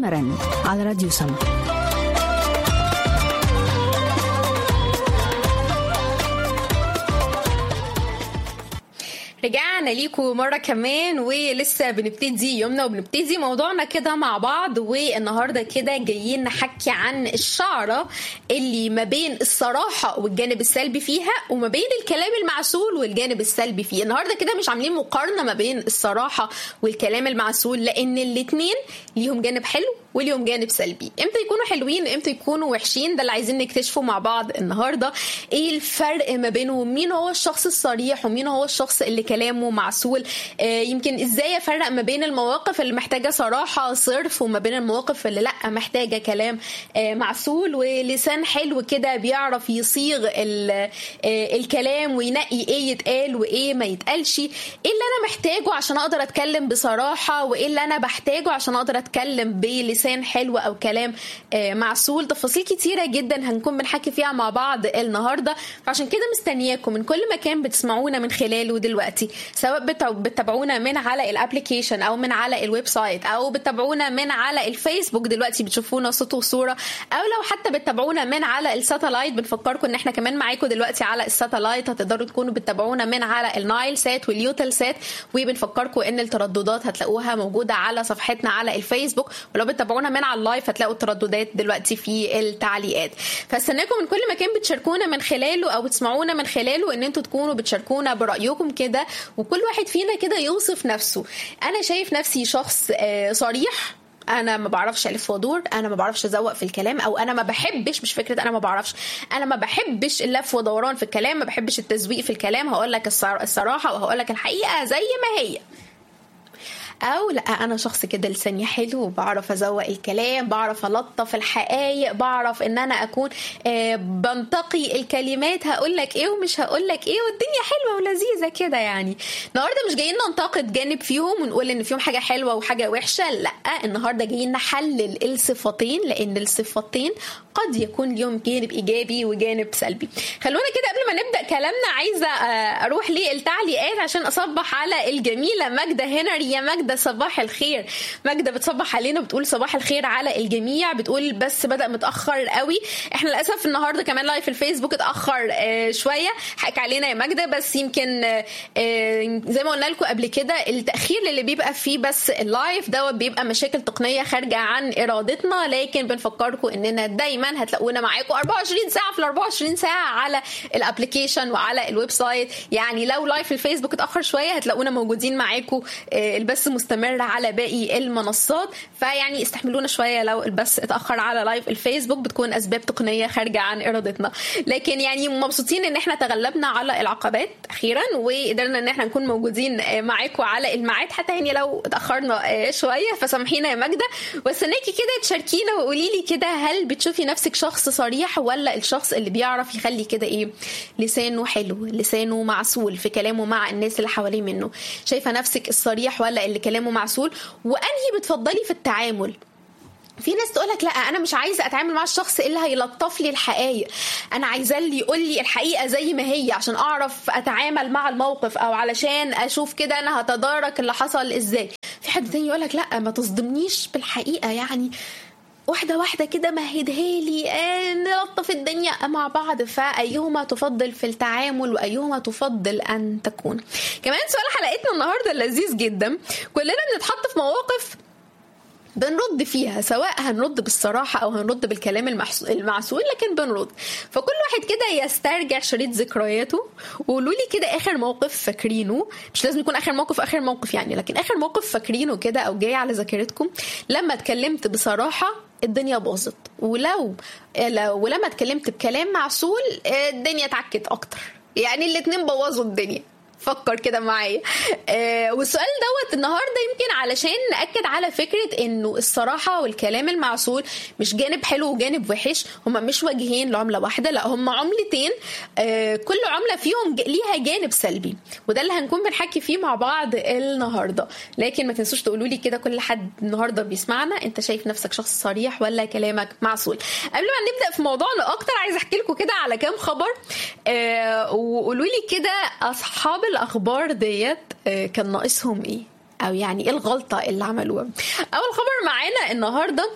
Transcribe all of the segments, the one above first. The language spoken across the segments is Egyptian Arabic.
مرن على راديو سما رجعنا ليكم مرة كمان ولسه بنبتدي يومنا وبنبتدي موضوعنا كده مع بعض والنهاردة كده جايين نحكي عن الشعرة اللي ما بين الصراحة والجانب السلبي فيها وما بين الكلام المعسول والجانب السلبي فيه النهاردة كده مش عاملين مقارنة ما بين الصراحة والكلام المعسول لأن الاتنين ليهم جانب حلو وليهم جانب سلبي امتى يكونوا حلوين امتى يكونوا وحشين ده اللي عايزين نكتشفه مع بعض النهارده ايه الفرق ما بينهم مين هو الشخص الصريح ومين هو الشخص اللي كلامه معسول آه يمكن ازاي افرق ما بين المواقف اللي محتاجه صراحه صرف وما بين المواقف اللي لا محتاجه كلام آه معسول ولسان حلو كده بيعرف يصيغ آه الكلام وينقي ايه يتقال وايه ما يتقالش ايه اللي انا محتاجه عشان اقدر اتكلم بصراحه وايه اللي انا بحتاجه عشان اقدر اتكلم بلسان لسان حلو او كلام معسول تفاصيل كتيره جدا هنكون بنحكي فيها مع بعض النهارده فعشان كده مستنياكم من كل مكان بتسمعونا من خلاله دلوقتي سواء بتتابعونا من على الابلكيشن او من على الويب سايت او بتتابعونا من على الفيسبوك دلوقتي بتشوفونا صوت وصوره او لو حتى بتتابعونا من على الساتلايت بنفكركم ان احنا كمان معاكم دلوقتي على الساتلايت هتقدروا تكونوا بتتابعونا من على النايل سات واليوتل سات وبنفكركم ان الترددات هتلاقوها موجوده على صفحتنا على الفيسبوك ولو بتتابعونا من على اللايف هتلاقوا الترددات دلوقتي في التعليقات فاستناكم من كل مكان بتشاركونا من خلاله او بتسمعونا من خلاله ان انتوا تكونوا بتشاركونا برايكم كده وكل واحد فينا كده يوصف نفسه انا شايف نفسي شخص صريح انا ما بعرفش الف وادور انا ما بعرفش ازوق في الكلام او انا ما بحبش مش فكره انا ما بعرفش انا ما بحبش اللف ودوران في الكلام ما بحبش التزويق في الكلام هقول لك الصراحه وهقول لك الحقيقه زي ما هي او لا انا شخص كده لساني حلو وبعرف ازوق الكلام بعرف الطف الحقائق بعرف ان انا اكون آه بنتقي الكلمات هقول لك ايه ومش هقول لك ايه والدنيا حلوه ولذيذه كده يعني النهارده مش جايين ننتقد جانب فيهم ونقول ان فيهم حاجه حلوه وحاجه وحشه لا النهارده جايين نحلل الصفتين لان الصفتين قد يكون ليهم جانب ايجابي وجانب سلبي خلونا كده قبل ما نبدا كلامنا عايزه اروح للتعليقات عشان اصبح على الجميله ماجده هنري يا ماجده صباح الخير ماجده بتصبح علينا بتقول صباح الخير على الجميع بتقول بس بدا متاخر قوي احنا للاسف النهارده كمان لايف في الفيسبوك اتاخر آه شويه حق علينا يا ماجده بس يمكن آه زي ما قلنا لكم قبل كده التاخير اللي بيبقى فيه بس اللايف دوت بيبقى مشاكل تقنيه خارجه عن ارادتنا لكن بنفكركم اننا دايما هتلاقونا معاكم 24 ساعه في ال 24 ساعه على الابلكيشن وعلى الويب سايت يعني لو لايف الفيسبوك اتاخر شويه هتلاقونا موجودين معاكم آه البث مستمر على باقي المنصات فيعني استحملونا شويه لو البث اتاخر على لايف الفيسبوك بتكون اسباب تقنيه خارجه عن ارادتنا لكن يعني مبسوطين ان احنا تغلبنا على العقبات اخيرا وقدرنا ان احنا نكون موجودين معاكم على الميعاد حتى يعني لو اتاخرنا شويه فسامحينا يا ماجده واستناكي كده تشاركينا وقولي لي كده هل بتشوفي نفسك شخص صريح ولا الشخص اللي بيعرف يخلي كده ايه لسانه حلو لسانه معسول في كلامه مع الناس اللي حواليه منه شايفه نفسك الصريح ولا اللي كلامه معسول وانهي بتفضلي في التعامل في ناس تقولك لا انا مش عايزه اتعامل مع الشخص اللي هيلطف لي الحقائق انا عايزاه اللي يقول لي الحقيقه زي ما هي عشان اعرف اتعامل مع الموقف او علشان اشوف كده انا هتدارك اللي حصل ازاي في حد تاني يقولك لا ما تصدمنيش بالحقيقه يعني واحده واحده كده مهدها لي آه نلطف الدنيا مع بعض فايهما تفضل في التعامل وايهما تفضل ان تكون كمان سؤال حلقتنا النهارده لذيذ جدا كلنا بنتحط في مواقف بنرد فيها سواء هنرد بالصراحة أو هنرد بالكلام المعسول لكن بنرد فكل واحد كده يسترجع شريط ذكرياته وقولوا لي كده آخر موقف فاكرينه مش لازم يكون آخر موقف آخر موقف يعني لكن آخر موقف فاكرينه كده أو جاي على ذاكرتكم لما اتكلمت بصراحة الدنيا باظت ولو ولما اتكلمت بكلام معسول الدنيا اتعكت أكتر يعني الاتنين بوظوا الدنيا فكر كده معايا آه والسؤال دوت النهارده يمكن علشان ناكد على فكره انه الصراحه والكلام المعسول مش جانب حلو وجانب وحش هما مش وجهين لعمله واحده لا هما عملتين آه كل عمله فيهم ليها جانب سلبي وده اللي هنكون بنحكي فيه مع بعض النهارده لكن ما تنسوش تقولوا لي كده كل حد النهارده بيسمعنا انت شايف نفسك شخص صريح ولا كلامك معسول قبل ما نبدا في موضوعنا اكتر عايز احكي لكم كده على كام خبر آه وقولوا لي كده اصحاب الاخبار ديت كان ناقصهم ايه او يعني ايه الغلطه اللي عملوها اول خبر معانا النهارده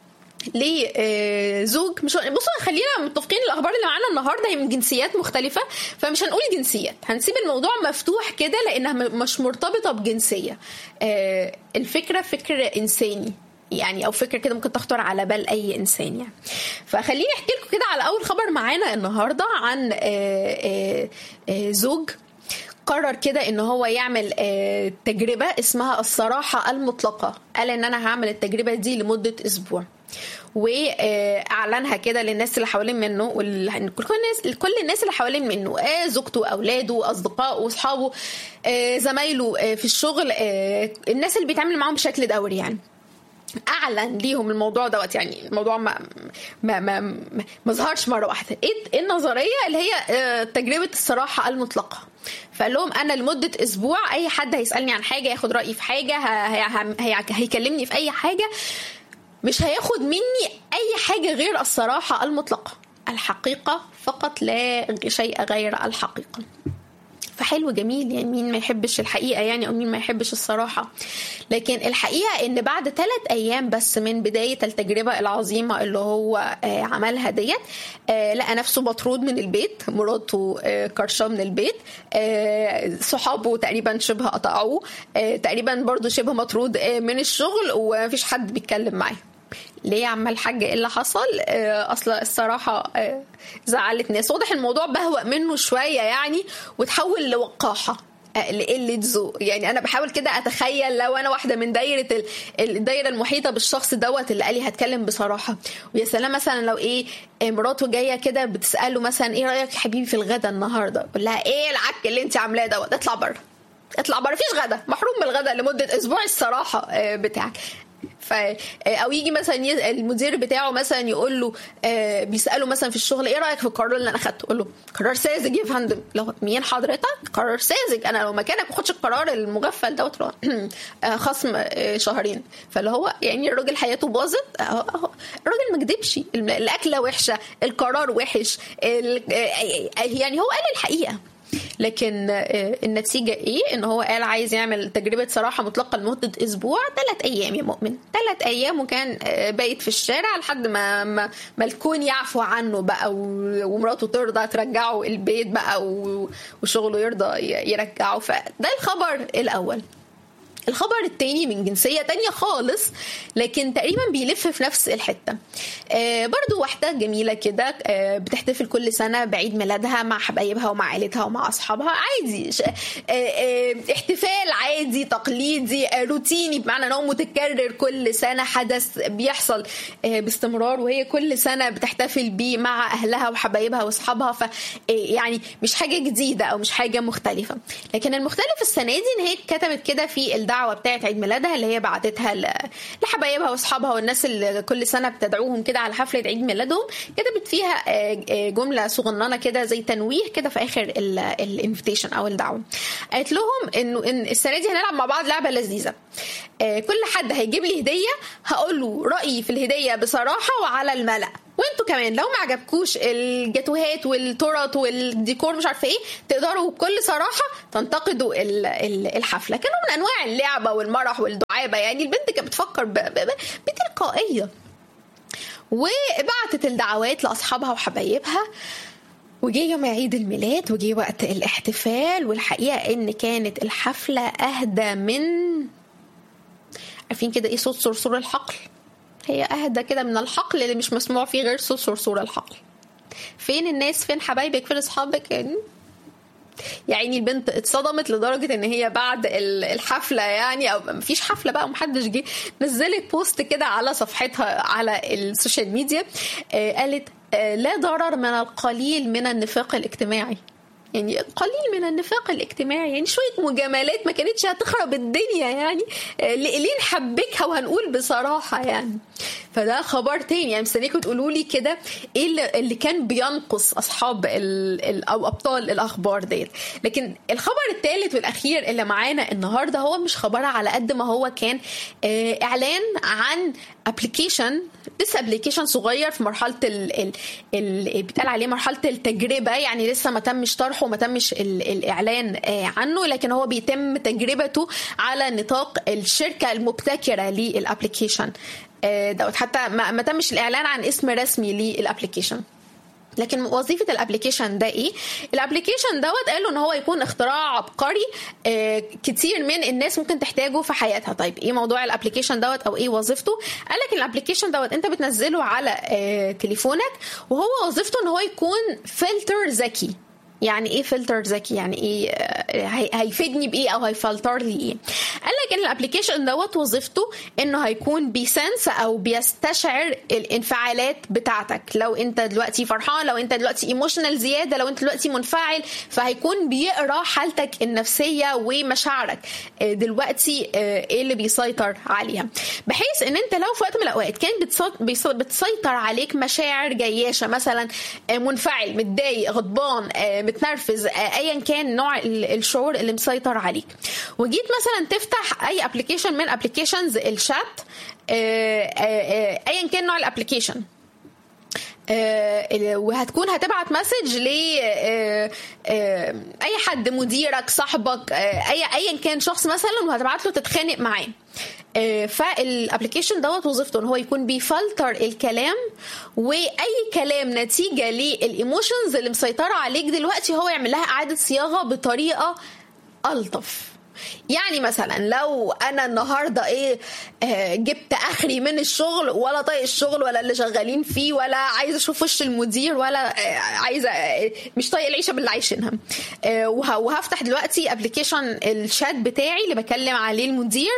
لزوج مش بصوا خلينا متفقين الاخبار اللي معانا النهارده هي من جنسيات مختلفه فمش هنقول جنسيات هنسيب الموضوع مفتوح كده لانها مش مرتبطه بجنسيه الفكره فكر انساني يعني او فكره كده ممكن تخطر على بال اي انسان يعني فخليني احكي لكم كده على اول خبر معانا النهارده عن زوج قرر كده ان هو يعمل تجربه اسمها الصراحه المطلقه قال ان انا هعمل التجربه دي لمده اسبوع واعلنها كده للناس اللي حوالين منه وكل الناس كل الناس اللي حوالين منه زوجته اولاده اصدقائه اصحابه زمايله في الشغل الناس اللي بيتعامل معاهم بشكل دوري يعني اعلن ليهم الموضوع دوت يعني الموضوع ما ما ما ما ظهرش مره واحده ايه النظريه اللي هي تجربه الصراحه المطلقه فقال لهم انا لمده اسبوع اي حد هيسالني عن حاجه ياخد رايي في حاجه هيكلمني في اي حاجه مش هياخد مني اي حاجه غير الصراحه المطلقه الحقيقه فقط لا شيء غير الحقيقه فحلو جميل يعني مين ما يحبش الحقيقه يعني او مين ما يحبش الصراحه لكن الحقيقه ان بعد ثلاث ايام بس من بدايه التجربه العظيمه اللي هو عملها ديت لقى نفسه مطرود من البيت مراته كرشه من البيت صحابه تقريبا شبه قطعوه تقريبا برضو شبه مطرود من الشغل ومفيش حد بيتكلم معاه ليه يا عم الحاج ايه اللي حصل آه اصلا الصراحه آه زعلت ناس واضح الموضوع بهوأ منه شويه يعني وتحول لوقاحه لقله ذوق يعني انا بحاول كده اتخيل لو انا واحده من دايره الدايره المحيطه بالشخص دوت اللي قال لي هتكلم بصراحه ويا سلام مثلا لو ايه مراته جايه كده بتساله مثلا ايه رايك يا حبيبي في الغدا النهارده يقول لها ايه العك اللي انت عاملاه دوت اطلع بره اطلع بره فيش غدا محروم من الغدا لمده اسبوع الصراحه بتاعك ف او يجي مثلا المدير بتاعه مثلا يقول له آه بيساله مثلا في الشغل ايه رايك في القرار اللي انا اخدته يقول له قرار ساذج يا فندم لو مين حضرتك قرار ساذج انا لو مكانك ما اخدش القرار المغفل دوت آه خصم آه شهرين فاللي هو يعني الراجل حياته باظت الراجل ما كدبش الاكله وحشه القرار وحش يعني هو قال الحقيقه لكن النتيجه ايه ان هو قال عايز يعمل تجربه صراحه مطلقه لمده اسبوع ثلاث ايام يا مؤمن ثلاث ايام وكان بايت في الشارع لحد ما ما, ما الكون يعفو عنه بقى ومراته ترضى ترجعه البيت بقى وشغله يرضى يرجعه فده الخبر الاول الخبر التاني من جنسية تانية خالص لكن تقريبا بيلف في نفس الحتة آه برضو واحدة جميلة كده آه بتحتفل كل سنة بعيد ميلادها مع حبايبها ومع عائلتها ومع أصحابها عادي آه آه احتفال عادي تقليدي آه روتيني بمعنى أنه متكرر كل سنة حدث بيحصل آه باستمرار وهي كل سنة بتحتفل بيه مع أهلها وحبايبها وأصحابها ف يعني مش حاجة جديدة أو مش حاجة مختلفة لكن المختلف السنة دي إن هي كتبت كده في الدعوة الدعوه بتاعت عيد ميلادها اللي هي بعتتها لحبايبها واصحابها والناس اللي كل سنه بتدعوهم كده على حفله عيد ميلادهم كتبت فيها جمله صغننه كده زي تنويه كده في اخر الانفيتيشن او الدعوه قالت لهم انه ان السنه دي هنلعب مع بعض لعبه لذيذه كل حد هيجيب لي هديه هقول له رايي في الهديه بصراحه وعلى الملأ وانتوا كمان لو ما عجبكوش الجاتوهات والتورت والديكور مش عارفه ايه تقدروا بكل صراحه تنتقدوا الحفله كانوا من انواع اللعبه والمرح والدعابه يعني البنت كانت بتفكر بتلقائيه وبعتت الدعوات لاصحابها وحبايبها وجه يوم عيد الميلاد وجه وقت الاحتفال والحقيقه ان كانت الحفله اهدى من عارفين كده ايه صوت صرصور الحقل هي اهدى كده من الحقل اللي مش مسموع فيه غير صوت صرصور الحقل فين الناس فين حبايبك فين اصحابك يعني يعني البنت اتصدمت لدرجه ان هي بعد الحفله يعني او مفيش حفله بقى ومحدش جه نزلت بوست كده على صفحتها على السوشيال ميديا قالت لا ضرر من القليل من النفاق الاجتماعي يعني قليل من النفاق الاجتماعي يعني شويه مجاملات ما كانتش هتخرب الدنيا يعني ليه نحبكها وهنقول بصراحه يعني فده خبر تاني يعني مستنيكم تقولوا لي كده ايه اللي, اللي كان بينقص اصحاب ال ال او ابطال الاخبار ديت لكن الخبر الثالث والاخير اللي معانا النهارده هو مش خبر على قد ما هو كان آه اعلان عن ابلكيشن لسه ابلكيشن صغير في مرحله ال ال ال بيتقال عليه مرحله التجربه يعني لسه ما تمش طرحه وما تمش ال الاعلان عنه لكن هو بيتم تجربته على نطاق الشركه المبتكره للابلكيشن دوت حتى ما تمش الاعلان عن اسم رسمي للابلكيشن لكن وظيفه الابلكيشن ده ايه الابلكيشن دوت قالوا ان هو يكون اختراع عبقري آه كتير من الناس ممكن تحتاجه في حياتها طيب ايه موضوع الابلكيشن دوت او ايه وظيفته قال لك الابلكيشن دوت انت بتنزله على آه تليفونك وهو وظيفته ان هو يكون فلتر ذكي يعني ايه فلتر ذكي يعني ايه هيفيدني بايه او هيفلتر لي ايه قال لك ان الابلكيشن دوت وظيفته انه هيكون بيسنس او بيستشعر الانفعالات بتاعتك لو انت دلوقتي فرحان لو انت دلوقتي ايموشنال زياده لو انت دلوقتي منفعل فهيكون بيقرا حالتك النفسيه ومشاعرك دلوقتي ايه اللي بيسيطر عليها بحيث ان انت لو في وقت من الاوقات كان بتسيطر عليك مشاعر جياشه مثلا منفعل متضايق غضبان متنرفز ايا كان نوع الشعور اللي مسيطر عليك وجيت مثلا تفتح اي ابلكيشن من ابلكيشنز الشات ايا كان نوع الابلكيشن وهتكون هتبعت مسج ل اي حد مديرك صاحبك اي ايا كان شخص مثلا وهتبعت له تتخانق معاه فالابلكيشن دوت وظيفته ان هو يكون بيفلتر الكلام واي كلام نتيجه للايموشنز اللي مسيطره عليك دلوقتي هو يعمل لها اعاده صياغه بطريقه الطف يعني مثلا لو انا النهارده ايه آه جبت اخري من الشغل ولا طايق الشغل ولا اللي شغالين فيه ولا عايزه اشوف وش المدير ولا آه عايزه آه مش طايق العيشه باللي عايشينها آه وهفتح دلوقتي ابلكيشن الشات بتاعي اللي بكلم عليه المدير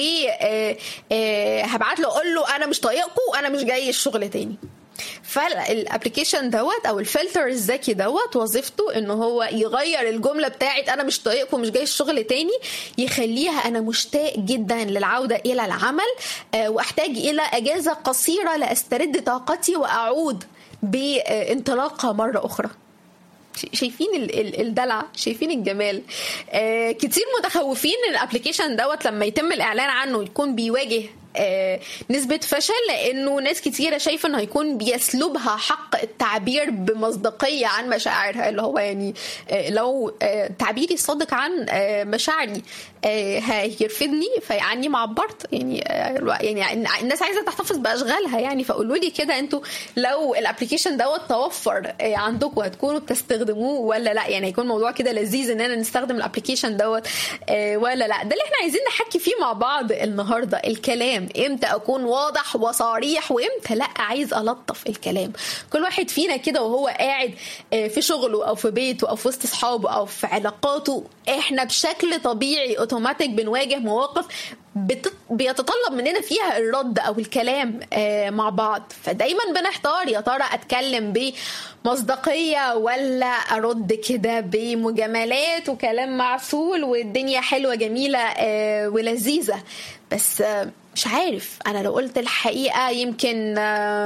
وهبعت له اقول له انا مش طايقكم وانا مش جاي الشغل تاني فالابلكيشن دوت او الفلتر الذكي دوت وظيفته ان هو يغير الجمله بتاعت انا مش طايقكم مش جاي الشغل تاني يخليها انا مشتاق جدا للعوده الى العمل واحتاج الى اجازه قصيره لاسترد طاقتي واعود بانطلاقه مره اخرى شايفين الدلع شايفين الجمال آه كتير متخوفين ان الابلكيشن دوت لما يتم الاعلان عنه يكون بيواجه آه نسبة فشل لأنه ناس كتيرة شايفة إنه هيكون بيسلبها حق التعبير بمصداقية عن مشاعرها اللي هو يعني آه لو آه تعبيري صادق عن مشاعري هيرفدني فيعني ما عبرت يعني يعني الناس عايزة تحتفظ بأشغالها يعني فقولوا لي كده أنتوا لو الابلكيشن دوت توفر عندكم هتكونوا بتستخدموه ولا لا يعني هيكون موضوع كده لذيذ إننا نستخدم الابلكيشن دوت ولا لا ده اللي احنا عايزين نحكي فيه مع بعض النهارده الكلام امتى اكون واضح وصريح وامتى لا عايز الطف الكلام كل واحد فينا كده وهو قاعد في شغله او في بيته او في وسط اصحابه او في علاقاته احنا بشكل طبيعي اوتوماتيك بنواجه مواقف بيتطلب مننا فيها الرد او الكلام مع بعض فدايما بنحتار يا ترى اتكلم بمصداقيه ولا ارد كده بمجاملات وكلام معسول والدنيا حلوه جميله ولذيذه بس مش عارف انا لو قلت الحقيقه يمكن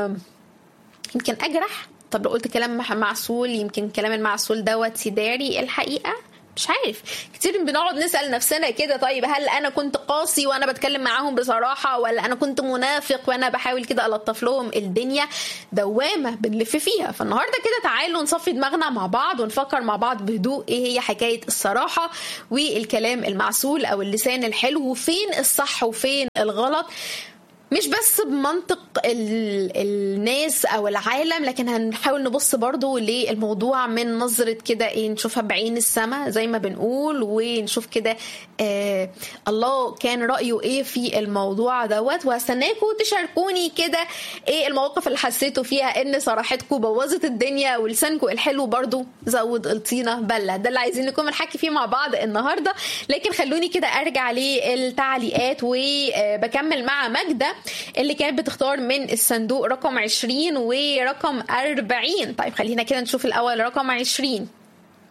يمكن اجرح طب لو قلت كلام معسول يمكن كلام المعسول دوت يداري الحقيقه مش عارف كتير بنقعد نسال نفسنا كده طيب هل انا كنت قاسي وانا بتكلم معاهم بصراحه ولا انا كنت منافق وانا بحاول كده الطف لهم الدنيا دوامه بنلف فيها فالنهارده كده تعالوا نصفي دماغنا مع بعض ونفكر مع بعض بهدوء ايه هي حكايه الصراحه والكلام المعسول او اللسان الحلو وفين الصح وفين الغلط مش بس بمنطق ال... الناس او العالم لكن هنحاول نبص برضو للموضوع من نظرة كده ايه نشوفها بعين السماء زي ما بنقول ونشوف كده آه الله كان رأيه ايه في الموضوع دوت وهستناكم تشاركوني كده ايه المواقف اللي حسيتوا فيها ان صراحتكم بوظت الدنيا ولسانكم الحلو برضو زود الطينة بلة ده اللي عايزين نكون بنحكي فيه مع بعض النهاردة لكن خلوني كده ارجع للتعليقات وبكمل مع ماجدة اللي كانت بتختار من الصندوق رقم 20 ورقم 40 طيب خلينا كده نشوف الأول رقم 20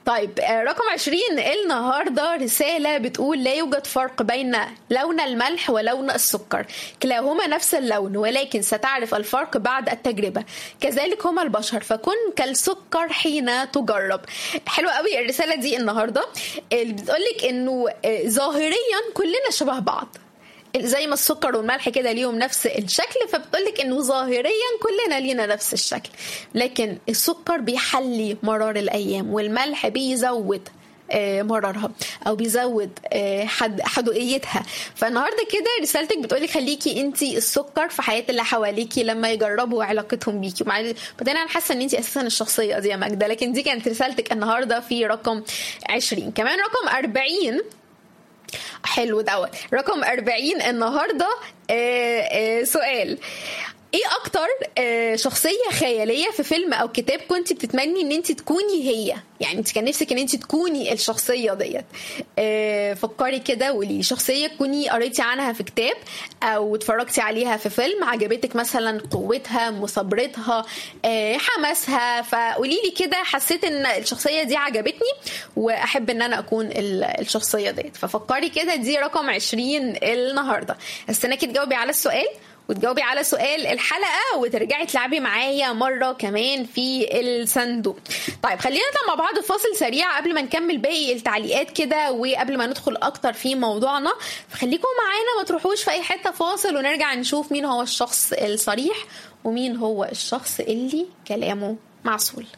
طيب آه، رقم 20 النهارده رساله بتقول لا يوجد فرق بين لون الملح ولون السكر كلاهما نفس اللون ولكن ستعرف الفرق بعد التجربه كذلك هما البشر فكن كالسكر حين تجرب حلوه قوي الرساله دي النهارده اللي بتقولك انه آه، ظاهريا كلنا شبه بعض زي ما السكر والملح كده ليهم نفس الشكل فبتقولك انه ظاهريا كلنا لينا نفس الشكل لكن السكر بيحلي مرار الايام والملح بيزود آه، مرارها او بيزود آه، حد حدوقيتها فالنهارده كده رسالتك بتقولي خليكي انت السكر في حياه اللي حواليكي لما يجربوا علاقتهم بيكي وبعدين انا حاسه ان انت اساسا الشخصيه دي يا ماجده لكن دي كانت رسالتك النهارده في رقم 20 كمان رقم 40 حلو دوت رقم 40 النهارده آه، آه، سؤال ايه اكتر آه، شخصيه خياليه في فيلم او كتاب كنت بتتمني ان انت تكوني هي يعني انت كان نفسك ان انت تكوني الشخصيه ديت آه، فكري كده وقولي شخصيه تكوني قريتي عنها في كتاب او اتفرجتي عليها في فيلم عجبتك مثلا قوتها مثابرتها آه، حماسها فقولي لي كده حسيت ان الشخصيه دي عجبتني واحب ان انا اكون ال- الشخصيه ديت ففكري كده دي رقم 20 النهارده استناكي تجاوبي على السؤال وتجاوبي على سؤال الحلقه وترجعي تلعبي معايا مره كمان في الصندوق طيب خلينا نطلع مع بعض فاصل سريع قبل ما نكمل باقي التعليقات كده وقبل ما ندخل اكتر في موضوعنا فخليكم معانا ما تروحوش في اي حته فاصل ونرجع نشوف مين هو الشخص الصريح ومين هو الشخص اللي كلامه معسول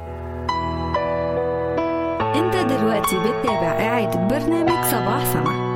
انت دلوقتي بتتابع إعادة برنامج صباح سما